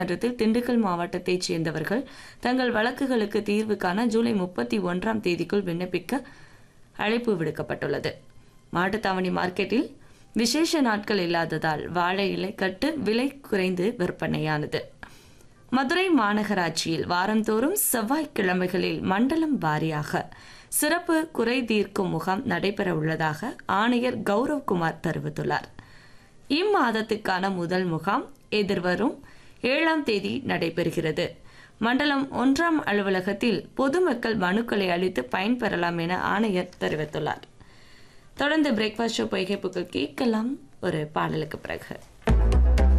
நீதிமன்றத்தில் திண்டுக்கல் மாவட்டத்தைச் சேர்ந்தவர்கள் தங்கள் வழக்குகளுக்கு தீர்வு காண ஜூலை முப்பத்தி ஒன்றாம் தேதிக்குள் விண்ணப்பிக்க அழைப்பு விடுக்கப்பட்டுள்ளது மாட்டுத்தாவணி மார்க்கெட்டில் விசேஷ நாட்கள் இல்லாததால் வாழை இலை கட்டு விலை குறைந்து விற்பனையானது மதுரை மாநகராட்சியில் வாரந்தோறும் செவ்வாய்க்கிழமைகளில் மண்டலம் வாரியாக சிறப்பு குறை தீர்க்கும் முகாம் நடைபெற உள்ளதாக ஆணையர் கௌரவ்குமார் தெரிவித்துள்ளார் இம்மாதத்துக்கான முதல் முகாம் எதிர்வரும் ஏழாம் தேதி நடைபெறுகிறது மண்டலம் ஒன்றாம் அலுவலகத்தில் பொதுமக்கள் மனுக்களை அளித்து பயன்பெறலாம் என ஆணையர் தெரிவித்துள்ளார் தொடர்ந்து பிரேக்ஃபாஸ்ட் ஷோ பொய்கைப்புகள் கேட்கலாம் ஒரு பாடலுக்கு பிறகு